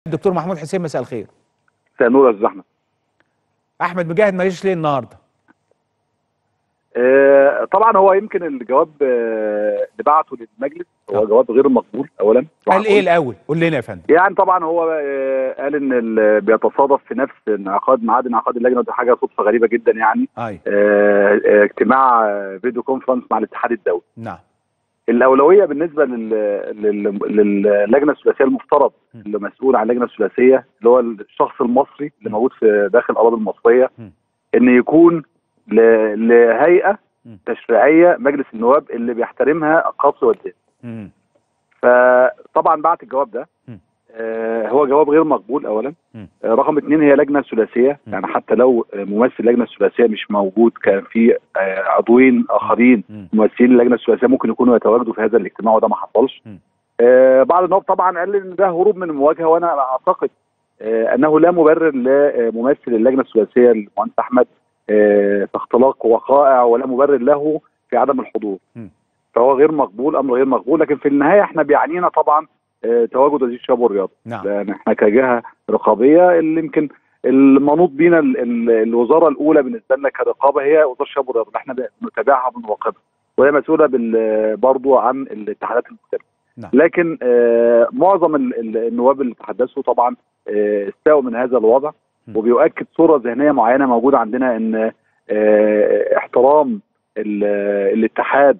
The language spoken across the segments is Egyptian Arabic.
الدكتور محمود حسين مساء الخير مساء النور يا استاذ احمد احمد مجاهد ما جاش ليه النهارده آه، طبعا هو يمكن الجواب آه، اللي بعته للمجلس هو آه. جواب غير مقبول اولا قال ايه الاول قول لنا يا فندم يعني طبعا هو آه، قال ان ال- بيتصادف في نفس انعقاد ميعاد انعقاد اللجنه ودي حاجه صدفه غريبه جدا يعني اي آه، آه، اجتماع آه، فيديو كونفرنس مع الاتحاد الدولي نعم الاولويه بالنسبه لل... لل... للجنه الثلاثيه المفترض م. اللي مسؤول عن اللجنه الثلاثيه اللي هو الشخص المصري اللي م. موجود في داخل الاراضي المصريه م. ان يكون ل... لهيئه م. تشريعيه مجلس النواب اللي بيحترمها القصر والدين مم. فطبعا بعت الجواب ده م. آه هو جواب غير مقبول اولا م. آه رقم اثنين هي لجنه ثلاثيه م. يعني حتى لو آه، ممثل اللجنه الثلاثيه مش موجود كان في آه عضوين اخرين مم. ممثلين اللجنه الثلاثيه ممكن يكونوا يتواجدوا في هذا الاجتماع وده ما حصلش. م. آه بعض النواب طبعا قال ان ده هروب من المواجهه وانا اعتقد آه انه لا مبرر لممثل اللجنه الثلاثيه المهندس احمد آه في اختلاق وقائع ولا مبرر له في عدم الحضور. م. فهو غير مقبول امر غير مقبول لكن في النهايه احنا بيعنينا طبعا آه تواجد وزير الشباب والرياضه. نعم لان احنا كجهه رقابيه اللي يمكن المنوط بينا ال- ال- الوزاره الاولى بالنسبه لنا كرقابه هي وزاره الشباب والرياضه اللي احنا بنتابعها وبنراقبها وهي مسؤوله بال- برضو عن الاتحادات المختلفه نعم. لكن آه معظم ال- ال- النواب اللي تحدثوا طبعا آه استاءوا من هذا الوضع م. وبيؤكد صوره ذهنيه معينه موجوده عندنا ان آه احترام ال- الاتحاد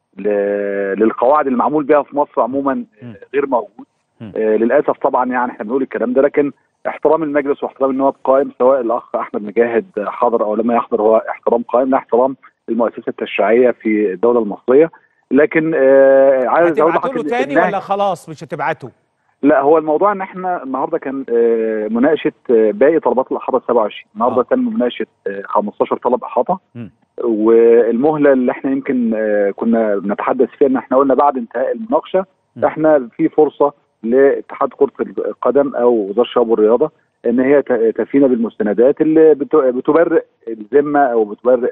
ل- للقواعد المعمول بها في مصر عموما م. آه، غير موجود م. آه للاسف طبعا يعني احنا بنقول الكلام ده لكن احترام المجلس واحترام النواب قائم سواء الاخ احمد مجاهد حضر او لم يحضر هو احترام قائم لا احترام المؤسسه التشريعيه في الدوله المصريه لكن آه عايز اقول هتبعتوا له لحضرتك تاني النهي- ولا خلاص مش هتبعته لا هو الموضوع ان احنا النهارده كان آه، مناقشه آه، باقي طلبات الاحاطه 27 النهارده آه. تم مناقشه آه، 15 طلب احاطه مم. والمهله اللي احنا يمكن آه، كنا بنتحدث فيها ان احنا قلنا بعد انتهاء المناقشه مم. احنا في فرصه لاتحاد كره القدم او وزاره الشباب والرياضه ان هي ت- تفينا بالمستندات اللي بت- بتبرئ الذمه او بتبرئ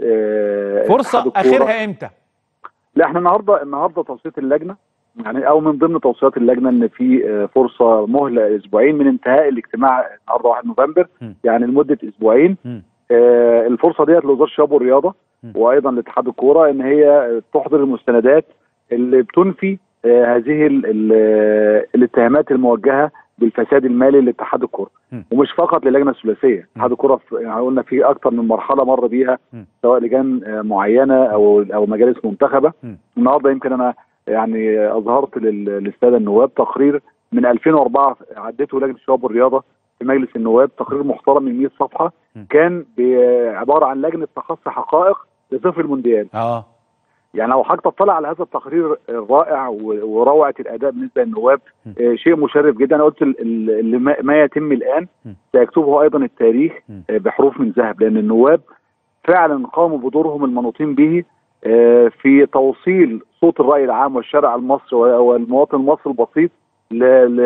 آه، فرصه اتحاد الكورة. اخرها امتى لا احنا النهارده النهارده توصيات اللجنه يعني او من ضمن توصيات اللجنه ان في آه، فرصه مهله اسبوعين من انتهاء الاجتماع النهارده 1 نوفمبر م. يعني لمده اسبوعين مم. آه، الفرصه ديت لوزاره الشباب والرياضه م. وايضا لاتحاد الكوره ان هي تحضر المستندات اللي بتنفي آه، هذه ال ال الاتهامات الموجهه بالفساد المالي لاتحاد الكوره م. ومش فقط للجنه الثلاثيه اتحاد الكوره في- يعني قلنا في اكثر من مرحله مر بيها م. سواء لجان آه، معينه او او مجالس منتخبه م. النهارده يمكن انا يعني اظهرت لل- للساده النواب تقرير من 2004 عدته لجنه الشباب والرياضه في مجلس النواب تقرير محترم من 100 صفحه م. كان ب- عباره عن لجنه تخصص حقائق لصفر المونديال اه يعني لو حضرتك تطلع على هذا التقرير الرائع و- وروعه الاداء بالنسبه للنواب م. آه، شيء مشرف جدا انا قلت ال- ال- اللي ما- ما يتم الان م. سيكتبه ايضا التاريخ م. آه، بحروف من ذهب لان النواب فعلا قاموا بدورهم المنوطين به آه، في توصيل صوت الراي العام والشارع المصري والمواطن المصري البسيط ل-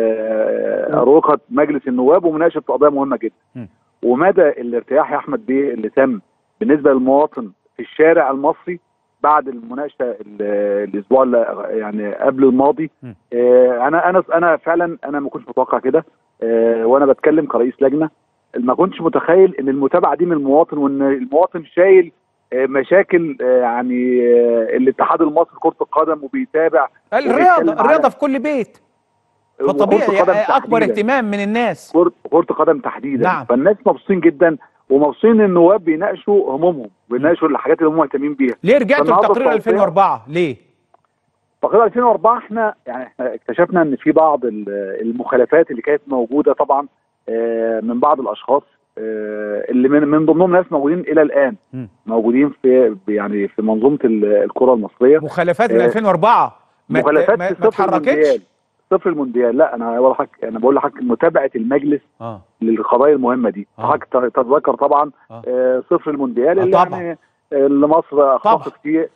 لأروقة مجلس النواب ومناقشه قضايا مهمه م. جدا ومدى الارتياح يا احمد بيه اللي تم بالنسبه للمواطن في الشارع المصري بعد المناقشه ال- الاسبوع اللي يعني قبل الماضي م. آه، انا انا انا فعلا انا ما كنتش متوقع كده آه، وانا بتكلم كرئيس لجنه ما كنتش متخيل ان المتابعه دي من المواطن وان المواطن شايل آه، مشاكل آه، يعني آه، الاتحاد المصري لكره القدم وبيتابع الرياضه وبيتكلم الرياضه على- في كل بيت وكرة فطبيعي القدم اكبر تحديداً. اهتمام من الناس كرة كرة القدم تحديدا نعم. فالناس مبسوطين جدا ومبسوطين ان النواب بيناقشوا همومهم بيناقشوا الحاجات اللي هم مهتمين بيها ليه رجعتوا فالنهاردة لتقرير التوقيع- 2004 ليه تقريبا 2004 احنا يعني احنا اكتشفنا ان في بعض ال- المخالفات اللي كانت موجوده طبعا آه، من بعض الاشخاص آه، اللي من من ضمنهم ناس موجودين الى الان م. موجودين في يعني في منظومه ال- الكره المصريه مخالفات من آه، 2004 ما ت- مخالفات ما في ما صفر اتحركتش المونديال صفر المونديال لا انا بقول لحضرتك انا بقول لحضرتك متابعه المجلس اه للقضايا المهمه دي آه. حضرتك تتذكر طبعا آه. آه، صفر المونديال آه، اللي طبعا. يعني اللي مصر اخفقت فيه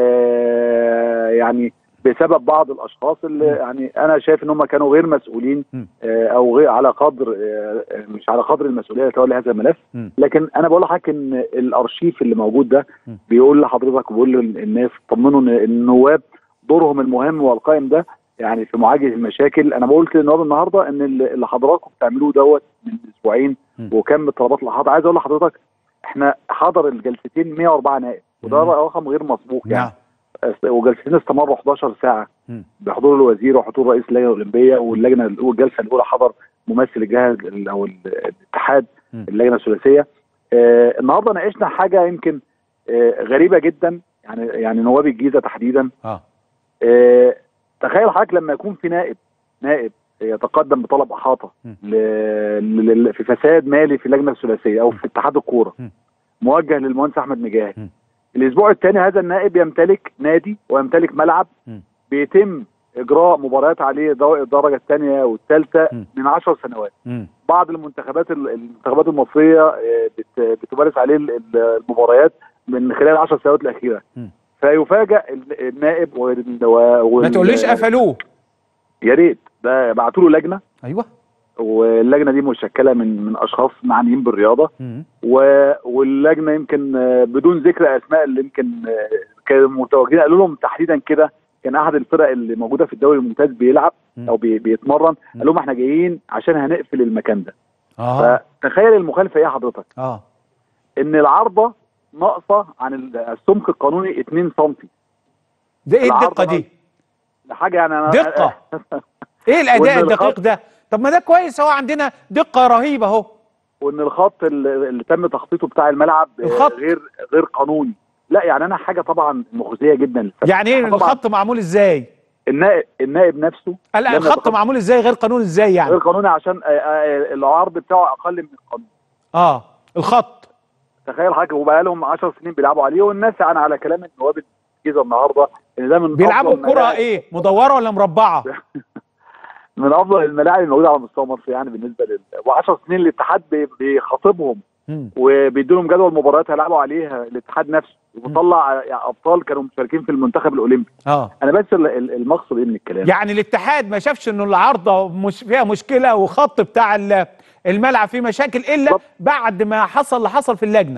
آه، يعني بسبب بعض الاشخاص اللي م. يعني انا شايف ان هم كانوا غير مسؤولين م. آه، او غير على قدر آه، مش على قدر المسؤوليه لتولي هذا الملف م. لكن انا بقول لحضرتك ان الارشيف اللي موجود ده م. بيقول لحضرتك وبيقول للناس طمنوا ان النواب دورهم المهم والقائم ده يعني في معالجه المشاكل انا قلت للنواب النهارده ان اللي اللي حضراتكم بتعملوه دوت من اسبوعين م. وكم طلبات الحاضر عايز اقول لحضرتك احنا حضر الجلستين 104 نائب وده مم. رقم غير مسبوق يعني نعم است- وجلستين استمروا 11 ساعه م. بحضور الوزير وحضور رئيس اللجنه الاولمبيه واللجنه الأولى- الجلسه الاولى حضر ممثل الجهه ال- او ال- الاتحاد م. اللجنه الثلاثيه آه النهارده ناقشنا حاجه يمكن آه غريبه جدا يعني يعني نواب الجيزه تحديدا اه آه تخيل حضرتك لما يكون في نائب نائب يتقدم بطلب احاطه م. ل- ل- في فساد مالي في اللجنه الثلاثيه او في اتحاد الكوره م. موجه للمهندس احمد مجاهد م. الاسبوع الثاني هذا النائب يمتلك نادي ويمتلك ملعب م. بيتم اجراء مباريات عليه دو- الدرجه الثانيه والثالثه م. من 10 سنوات م. بعض المنتخبات ال- المنتخبات المصريه آه، بت- بتمارس عليه ال- ال- المباريات من خلال 10 سنوات الاخيره م. فيفاجئ ال- النائب وال- و- ما تقوليش وال- قفلوه يا ريت ده بعتوا له لجنه ايوه واللجنه دي مشكله من من اشخاص معنيين بالرياضه م. و- واللجنه يمكن آه، بدون ذكر اسماء اللي يمكن آه، كانوا متواجدين قالوا لهم تحديدا كده كان احد الفرق اللي موجوده في الدوري الممتاز بيلعب م. او بي- بيتمرن م. قال لهم احنا جايين عشان هنقفل المكان ده اه فتخيل المخالفه ايه حضرتك اه ان العارضه ناقصه عن ال- السمك القانوني 2 سم ده ايه العرض الدقه دي ده حاجه يعني انا دقة. ايه الاداء وإن الدقيق الخط- ده طب ما ده كويس اهو عندنا دقه رهيبه اهو وان الخط اللي اللي تم تخطيطه بتاع الملعب آه، الخط. غير غير قانوني لا يعني انا حاجه طبعا مخزيه جدا يعني ايه طبعاً الخط معمول ازاي النائب النائب نفسه لا لما الخط يتخطى- معمول ازاي غير قانوني ازاي يعني غير قانوني عشان آه، آه، العرض بتاعه اقل من القانون اه الخط تخيل حضرتك وبقى لهم 10 سنين بيلعبوا عليه والناس يعني على كلام النواب الجيزه النهارده ان ده من بيلعبوا أفضل الكره الملاعب- ايه مدوره ولا مربعه من افضل الملاعب الموجوده على مستوى مصر يعني بالنسبه لل و10 سنين الاتحاد بي- بيخاطبهم مم. وبيدوا لهم جدول مباريات هيلعبوا عليها الاتحاد نفسه وبيطلع يعني ابطال كانوا مشاركين في المنتخب الاولمبي اه انا بس ال- ال- المقصد ايه من الكلام يعني الاتحاد ما شافش انه العارضه مش فيها مشكله وخط بتاع ال- الملعب فيه مشاكل الا بالظبط. بعد ما حصل اللي حصل في اللجنه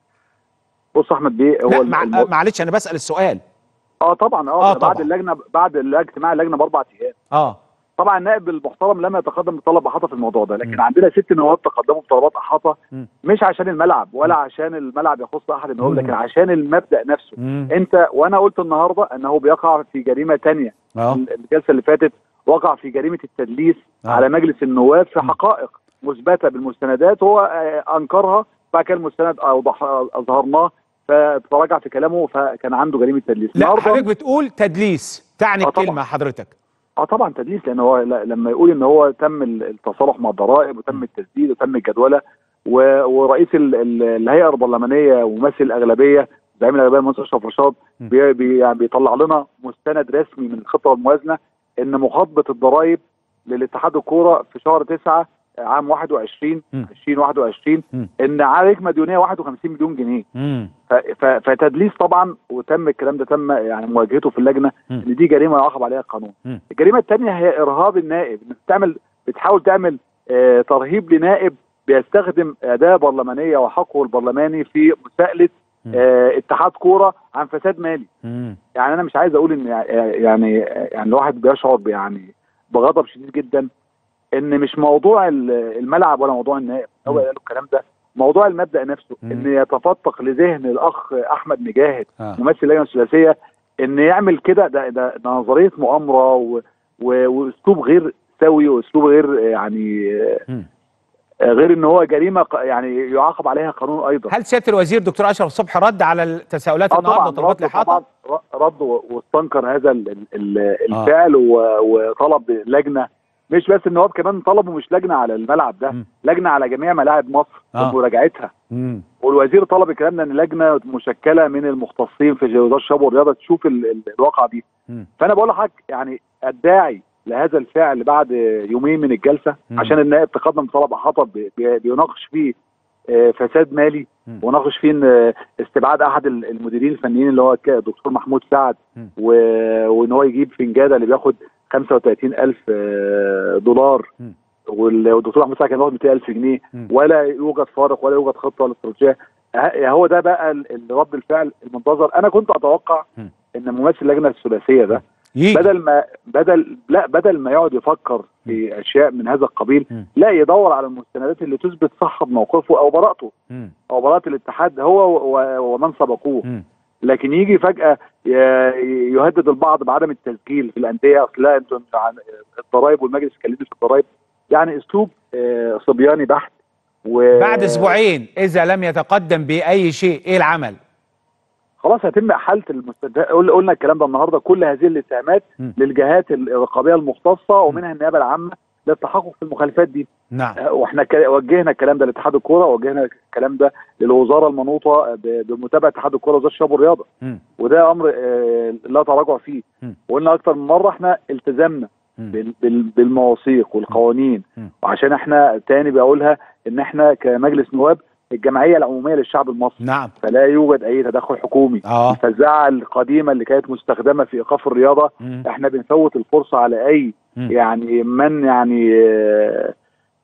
بص احمد بيه هو لا ال- مع... الم- معلش انا بسال السؤال اه طبعا آه اه, بعد طبعاً. اللجنه بعد الاجتماع اللجنه باربع ايام اه طبعا النائب المحترم لم يتقدم بطلب احاطه في الموضوع ده لكن م. عندنا ست نواب تقدموا بطلبات احاطه م. مش عشان الملعب ولا عشان الملعب يخص احد النواب م. لكن عشان المبدا نفسه مم. انت وانا قلت النهارده انه بيقع في جريمه تانية اه الجلسه اللي فاتت وقع في جريمه التدليس آه. على مجلس النواب في م. حقائق مثبته بالمستندات هو آه، انكرها بعد كده المستند اوضح اظهرناه فتراجع في كلامه فكان عنده جريمه تدليس لا النهاردة- حضرتك بتقول تدليس تعني آه طبعاً. الكلمه حضرتك اه طبعا تدليس لان هو ل- لما يقول ان هو تم ال- التصالح مع الضرائب وتم التسديد وتم الجدوله و- ورئيس ال- ال- الهيئه البرلمانيه وممثل الاغلبيه زعيم الاغلبيه المهندس اشرف رشاد م. بي بي يعني بيطلع لنا مستند رسمي من الخطه والموازنه ان مخاطبه الضرائب للاتحاد الكوره في شهر 9 عام 21 م. 2021 م. ان عليك مديونيه 51 مليون جنيه مم. ف- ف- فتدليس طبعا وتم الكلام ده تم يعني مواجهته في اللجنه مم. ان دي جريمه يعاقب عليها القانون. مم. الجريمه الثانيه هي ارهاب النائب انك بتعمل بتحاول تعمل آه ترهيب لنائب بيستخدم اداه برلمانيه وحقه البرلماني في مساءله مم. آه اتحاد كوره عن فساد مالي. مم. يعني انا مش عايز اقول ان يع- يعني يعني الواحد بيشعر يعني بغضب شديد جدا ان مش موضوع ال- الملعب ولا موضوع النائب هو مم. قال الكلام ده موضوع المبدا نفسه مم. ان يتفتق لذهن الاخ احمد مجاهد آه. ممثل اللجنه الثلاثيه ان يعمل كده ده, ده, ده نظريه مؤامره و- و- واسلوب غير سوي واسلوب غير يعني مم. آه، غير ان هو جريمه ق- يعني يعاقب عليها قانون ايضا هل سياده الوزير دكتور اشرف صبحي رد على التساؤلات اه النهارده طبعا وطلبات رد الاحاطه طبعا ر- رد و- واستنكر هذا ال- ال- ال- الفعل و- وطلب لجنه مش بس النواب كمان طلبوا مش لجنه على الملعب ده مم. لجنه على جميع ملاعب مصر آه. ومراجعتها مم. والوزير طلب الكلام ده ان لجنه مشكله من المختصين في وزاره الشباب والرياضه تشوف ال- ال- الواقعه دي مم. فانا بقول لحضرتك يعني الداعي لهذا الفعل بعد يومين من الجلسه مم. عشان النائب تقدم طلب احاطه بي- بي- بيناقش فيه آه، فساد مالي مم. وناقش فيه إن، آه، استبعاد احد ال- المديرين الفنيين اللي هو ك- دكتور محمود سعد مم. و- وان هو يجيب فنجاده اللي بياخد 35 الف آه، دولار مم. وال- والدكتور محمود سعد كان بياخد 200 الف جنيه مم. ولا يوجد فارق ولا يوجد خطه ولا استراتيجيه ه- هو ده بقى ال- ال- رد الفعل المنتظر انا كنت اتوقع مم. ان ممثل اللجنه الثلاثيه ده يجي بدل ما بدل لا بدل ما يقعد يفكر في اشياء من هذا القبيل مم. لا يدور على المستندات اللي تثبت صحه موقفه او براءته مم. او براءه الاتحاد هو و- ومن سبقوه مم. لكن يجي فجاه ي- يهدد البعض بعدم التسجيل في الانديه اصل لا انتوا انتوا عن- الضرايب والمجلس الكندي في الضرايب يعني اسلوب آه، صبياني بحت و بعد اسبوعين اذا لم يتقدم باي شيء ايه العمل خلاص هيتم احاله المستندات قل- قلنا الكلام ده النهارده كل هذه الاتهامات م. للجهات الرقابيه المختصه ومنها النيابه العامه للتحقق في المخالفات دي نعم أه، واحنا ك- وجهنا الكلام ده لاتحاد الكوره وجهنا الكلام ده للوزاره المنوطه ب- بمتابعه اتحاد الكوره وزاره الشباب والرياضه مم. وده امر آه، لا تراجع فيه م. وقلنا اكتر من مره احنا التزمنا مم. بال- بال- بالمواثيق والقوانين م. وعشان احنا تاني بقولها ان احنا كمجلس نواب الجمعيه العموميه للشعب المصري نعم فلا يوجد اي تدخل حكومي اه الفزاعه القديمه اللي كانت مستخدمه في ايقاف الرياضه مم. احنا بنفوت الفرصه على اي مم. يعني من يعني آه،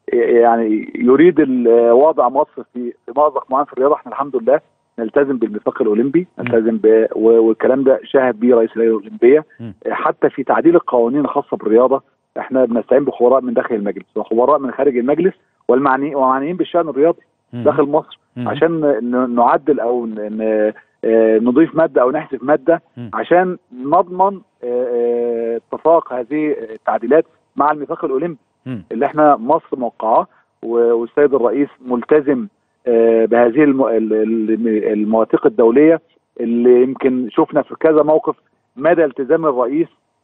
يعني يريد ال- وضع مصر في في مأزق معين في الرياضه احنا الحمد لله نلتزم بالميثاق الاولمبي نلتزم ب و- والكلام ده شاهد بيه رئيس اللجنه الاولمبيه مم. حتى في تعديل القوانين الخاصه بالرياضه احنا بنستعين بخبراء من داخل المجلس وخبراء من خارج المجلس والمعني ومعنيين بالشان الرياضي مم. داخل مصر مم. عشان ن- نعدل او ن- ن- آه، نضيف ماده او نحذف ماده مم. عشان نضمن آه، آه، اتفاق هذه التعديلات مع الميثاق الاولمبي مم. اللي احنا مصر موقعاه و- والسيد الرئيس ملتزم آه، بهذه الم- ال- ال- المواثيق الدوليه اللي يمكن شفنا في كذا موقف مدى التزام الرئيس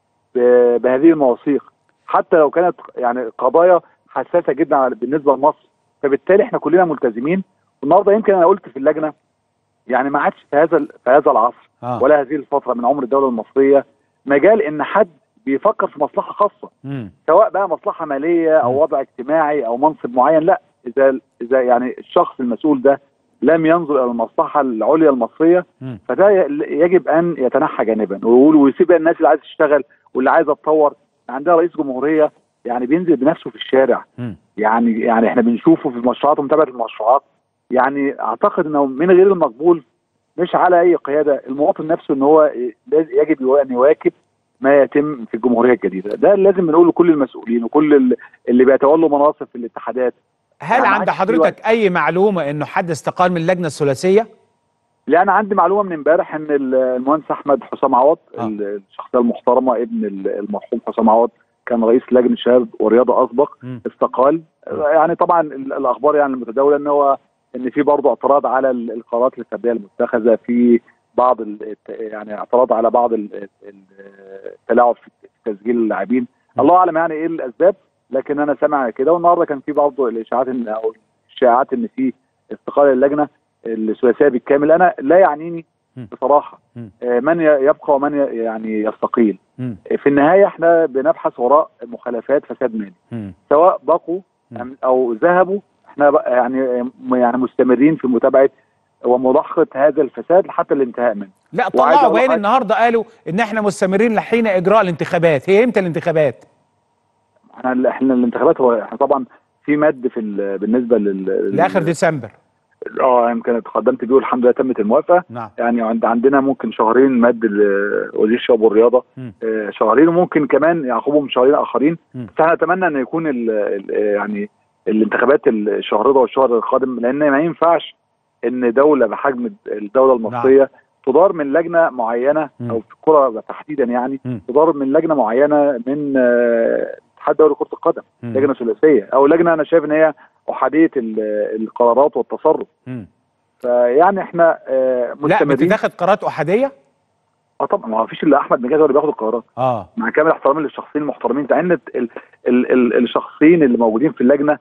ب- بهذه المواثيق حتى لو كانت يعني قضايا حساسه جدا على- بالنسبه لمصر فبالتالي احنا كلنا ملتزمين والنهارده يمكن انا قلت في اللجنه يعني ما عادش في هذا ال- في هذا العصر اه ولا هذه الفتره من عمر الدوله المصريه مجال ان حد بيفكر في مصلحه خاصه مم. سواء بقى مصلحه ماليه او وضع اجتماعي او منصب معين لا اذا اذا يعني الشخص المسؤول ده لم ينظر الى المصلحه العليا المصريه مم. فده ي- يجب ان يتنحى جانبا ويقول ويسيب الناس اللي عايزه تشتغل واللي عايزه تطور عندنا رئيس جمهوريه يعني بينزل بنفسه في الشارع مم. يعني يعني احنا بنشوفه في المشروعات ومتابعه المشروعات يعني اعتقد انه من غير المقبول مش على اي قياده المواطن نفسه ان هو لاز- يجب يوا- ان يواكب ما يتم في الجمهوريه الجديده ده لازم نقوله لكل المسؤولين وكل ال- اللي بيتولوا مناصب في الاتحادات هل يعني عند عادي حضرتك اي معلومه انه حد استقال من اللجنه الثلاثيه لا انا عندي معلومه من امبارح ان ال- المهندس احمد حسام عوض آه. ال- الشخصيه المحترمه ابن ال- المرحوم حسام عوض كان رئيس لجنه شباب ورياضه اسبق مم. استقال يعني طبعا ال- الاخبار يعني المتداوله ان هو ان في برضه اعتراض على ال- القرارات الفرديه المتخذه في بعض ال- الت- يعني اعتراض على بعض ال- ال- التلاعب في تسجيل اللاعبين الله اعلم يعني ايه الاسباب لكن انا سامع كده والنهارده كان في برضه الاشاعات ان او الشائعات ان في استقاله اللجنه الثلاثيه بالكامل انا لا يعنيني م. بصراحه م. آه، من ي- يبقى ومن ي- يعني يستقيل مم. في النهايه احنا بنبحث وراء مخالفات فساد مالي مم. سواء بقوا م. أم- او ذهبوا احنا بقى يعني يعني مستمرين في متابعه ومضخه هذا الفساد حتى الانتهاء منه لا وعايز طلعوا أقول بيان حاجة. النهارده قالوا ان احنا مستمرين لحين اجراء الانتخابات هي امتى الانتخابات احنا احنا الانتخابات هو احنا طبعا في مد في ال- بالنسبه لل لاخر ديسمبر اه يمكن اتقدمت بيه والحمد لله تمت الموافقه نعم يعني عند عندنا ممكن شهرين مد لوزير الشباب والرياضه مم. آه، شهرين وممكن كمان يعقبهم شهرين اخرين مم. بس احنا نتمنى ان يكون ال ال يعني الانتخابات الشهر ده والشهر القادم لان ما ينفعش ان دوله بحجم الدوله المصريه تدار من لجنه معينه مم. او في الكره تحديدا يعني مم. تدار من لجنه معينه من آه، اتحاد دوري كره القدم مم. لجنه ثلاثيه او لجنه انا شايف ان هي احاديه ال- القرارات والتصرف مم. فيعني احنا آه، لا مستمرين بتتاخد قرارات احاديه اه طبعا ما فيش الا احمد نجاد هو اللي بياخد القرارات اه مع كامل احترامي للشخصين المحترمين لان ال ال ال الشخصين اللي موجودين في اللجنه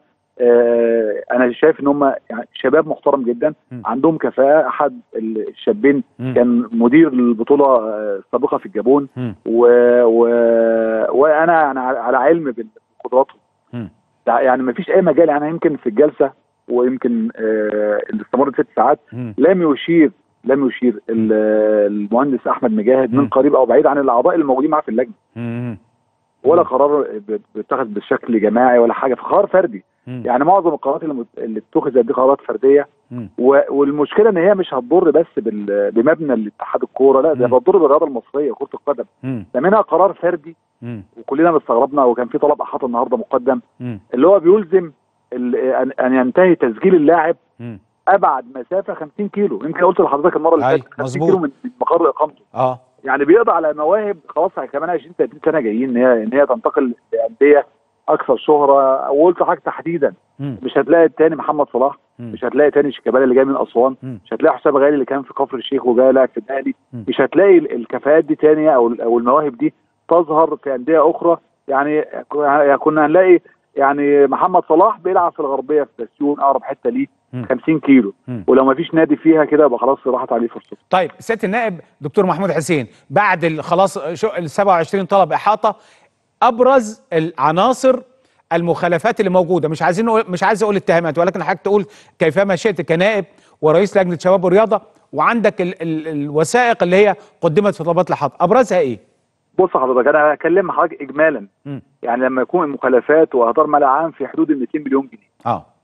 آه انا شايف ان هم يعني شباب محترم جدا م. عندهم كفاءه احد الشابين مم. كان مدير البطوله آه، السابقه في الجابون مم. و و وانا يعني على على علم بقدراتهم مم. يعني ما فيش اي مجال يعني يمكن في الجلسه ويمكن آه اللي استمرت ست ساعات مم. لم يشير لم يشير ال- المهندس احمد مجاهد مم. من قريب او بعيد عن الاعضاء اللي موجودين معاه في اللجنه مم. ولا قرار ب- بيتخذ بشكل جماعي ولا حاجه في قرار فردي مم. يعني معظم القرارات اللي مت- اللي اتخذت دي قرارات فرديه مم. و- والمشكله ان هي مش هتضر بس بال- بمبنى الاتحاد الكوره لا ده مم. بتضر بالرياضه المصريه كره القدم مم. ده منها قرار فردي مم. وكلنا استغربنا وكان في طلب احاطه النهارده مقدم مم. اللي هو بيلزم ال- ان أن ينتهي تسجيل اللاعب مم. ابعد مسافه 50 كيلو يمكن قلت لحضرتك المره اللي أي، فاتت 50 مظبوط. كيلو من من مقر اقامته اه يعني بيقضي على مواهب خلاص كمان 20 30 سنه جايين ان هي ان هي تنتقل لانديه اكثر شهره وقلت حاجه تحديدا مم. مش هتلاقي التاني محمد صلاح مم. مش هتلاقي تاني شيكابالا اللي جاي من اسوان مم. مش هتلاقي حسام غالي اللي كان في كفر الشيخ وجاي لاعب في الاهلي مم. مش هتلاقي ال- الكفاءات دي تانية او ال- او المواهب دي تظهر في انديه اخرى يعني ك- كنا هنلاقي يعني محمد صلاح بيلعب في الغربيه في بسيون اقرب حته ليه مم. 50 كيلو مم. ولو ما فيش نادي فيها كده يبقى خلاص راحت عليه فرصته طيب سياده النائب دكتور محمود حسين بعد ال- خلاص شو ال 27 طلب احاطه ابرز العناصر المخالفات اللي موجوده مش عايزين نقول مش عايز اقول اتهامات ولكن حضرتك تقول كيفما شئت كنائب ورئيس لجنه شباب ورياضه وعندك ال ال الوثائق اللي هي قدمت في طلبات الاحاطه ابرزها ايه؟ بص حضرتك انا هكلم حضرتك اجمالا مم. يعني لما يكون المخالفات واهدار مال عام في حدود ال 200 مليون جنيه اه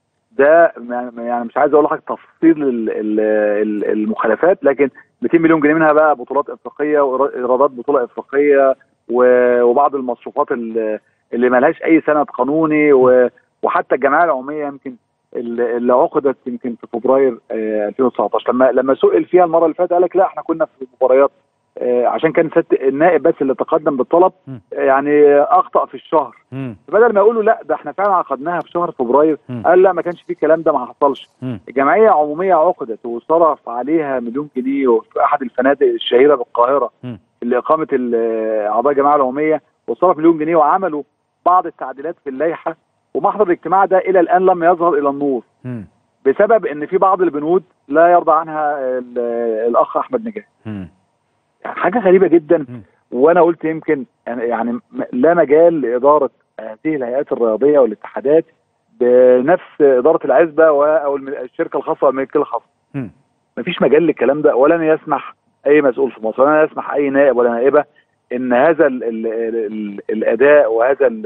ده ما- يعني مش عايز اقول لحضرتك تفصيل ال- ال- ال- المخالفات لكن 200 مليون جنيه منها بقى بطولات افريقيه وايرادات بطوله افريقيه و- وبعض المصروفات ال- اللي ملهاش اي سند قانوني و- وحتى الجمعيه العموميه يمكن ال- اللي عقدت يمكن في فبراير آه، 2019 لما لما سئل فيها المره اللي فاتت قال لك لا احنا كنا في المباريات آه، عشان كان ست النائب بس اللي تقدم بالطلب م. آه، يعني اخطا في الشهر مم. بدل ما يقولوا لا ده احنا فعلا عقدناها في شهر فبراير مم. قال لا ما كانش فيه الكلام ده ما حصلش مم. جمعيه عموميه عقدت وصرف عليها مليون جنيه في احد الفنادق الشهيره بالقاهره مم. لاقامه ال- اعضاء الجمعيه العموميه وصرف مليون جنيه وعملوا بعض التعديلات في اللائحه ومحضر الاجتماع ده الى الان لم يظهر الى النور مم. بسبب ان في بعض البنود لا يرضى عنها ال- الاخ احمد نجاه مم. يعني حاجه غريبه جدا مم. وانا قلت يمكن يعني- يعني م- لا مجال لاداره هذه الهيئات الرياضيه والاتحادات بنفس اداره العزبه و- او الم- الشركه الخاصه والملكيه الخاصه مم. مفيش مجال للكلام ده ولن يسمح اي مسؤول في مصر ولن يسمح اي نائب ولا نائبه ان هذا ال ال ال الاداء وهذا ال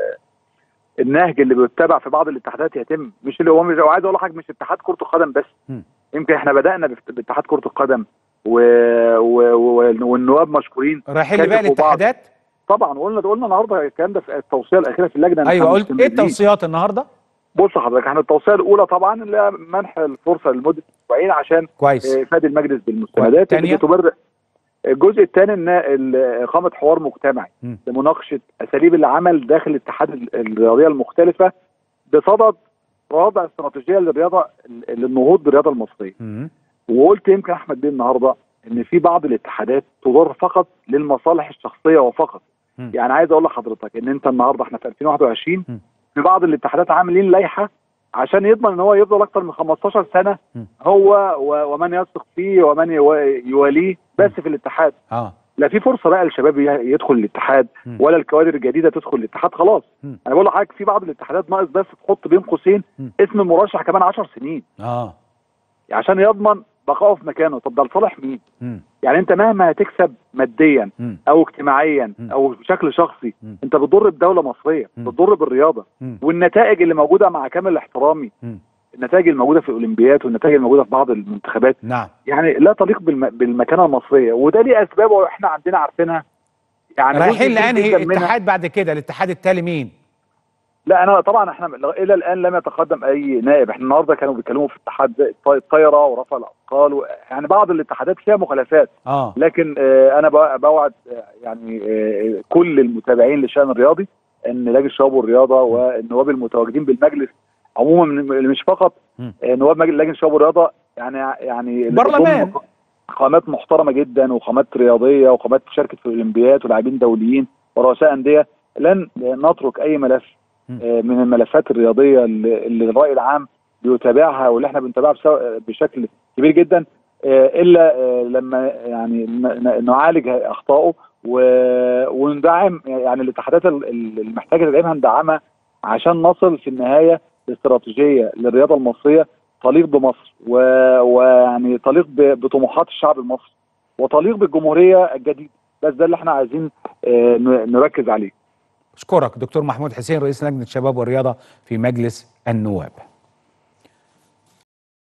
النهج اللي بيتبع في بعض الاتحادات يتم مش اللي هو مش وعايز اقول لحضرتك مش اتحاد كره القدم بس مم. يمكن احنا بدانا بات- باتحاد كره القدم و... و... و... والنواب مشكورين رايحين لباقي كاتفوا بعض. الاتحادات طبعا قلنا قلنا النهارده الكلام ده في التوصيه الاخيره في اللجنه إن ايوه إحنا قلت ايه مستمرين. التوصيات النهارده؟ بص حضرتك احنا التوصيه الاولى طبعا اللي هي منح الفرصه لمده اسبوعين عشان كويس آه، افاده المجلس بالمستندات اللي والتانية؟ بتبرر الجزء الثاني ان ال- اقامه حوار مجتمعي مم. لمناقشه اساليب العمل داخل الاتحاد ال- الرياضيه المختلفه بصدد وضع استراتيجيه للرياضه للنهوض بالرياضه المصريه مم. وقلت يمكن احمد بيه النهارده ان في بعض الاتحادات تضر فقط للمصالح الشخصيه وفقط مم. يعني عايز اقول لحضرتك ان انت النهارده احنا في 2021 مم. في بعض الاتحادات عاملين لائحه عشان يضمن ان هو يفضل اكتر من 15 سنه مم. هو و- ومن يثق فيه ومن يوا- يواليه بس في الاتحاد اه لا في فرصه بقى للشباب ي- يدخل الاتحاد مم. ولا الكوادر الجديده تدخل الاتحاد خلاص مم. انا بقول لحضرتك في بعض الاتحادات ناقص بس تحط بين قوسين مم. اسم المرشح كمان 10 سنين اه عشان يضمن بقائه في مكانه طب ده لصالح مين مم. يعني انت مهما هتكسب ماديا مم. او اجتماعيا مم. او بشكل شخصي مم. انت بتضر بدوله مصريه مم. بتضر بالرياضه مم. والنتائج اللي موجوده مع كامل احترامي مم. النتائج الموجوده في الاولمبياد والنتائج الموجوده في بعض المنتخبات نعم يعني لا تليق بالم... بالمكانه المصريه وده ليه اسباب واحنا عندنا عارفينها يعني جزء رايحين كبير لانهي جداً منها- اتحاد بعد كده الاتحاد التالي مين؟ لا انا طبعا احنا الى الان لم يتقدم اي نائب احنا النهارده كانوا بيتكلموا في اتحاد زي الطي- الطايره ورفع الاثقال و... يعني بعض الاتحادات فيها مخالفات اه لكن آه، انا بو- بوعد آه، يعني آه، كل المتابعين للشان الرياضي ان لجنه الشباب والرياضه والنواب المتواجدين بالمجلس عموما من- مش فقط مم. آه، نواب مجلس لجنه الشباب والرياضه يعني يعني اللي برلمان. بتضم قامات محترمه جدا وقامات رياضيه وقامات شاركت في الاولمبياد ولاعبين دوليين ورؤساء انديه لن نترك اي ملف مم. آه، من الملفات الرياضيه اللي اللي الراي العام بيتابعها واللي احنا بنتابعها بسو- بشكل كبير جدا آه، الا آه، لما يعني ن- ن- نعالج اخطائه و- وندعم يعني الاتحادات ال- ال- المحتاجه تدعيمها ندعمها عشان نصل في النهايه لاستراتيجيه للرياضه المصريه تليق بمصر و- ويعني تليق ب- بطموحات الشعب المصري وتليق بالجمهوريه الجديده بس ده اللي احنا عايزين آه، ن- نركز عليه اشكرك دكتور محمود حسين رئيس لجنه الشباب والرياضه في مجلس النواب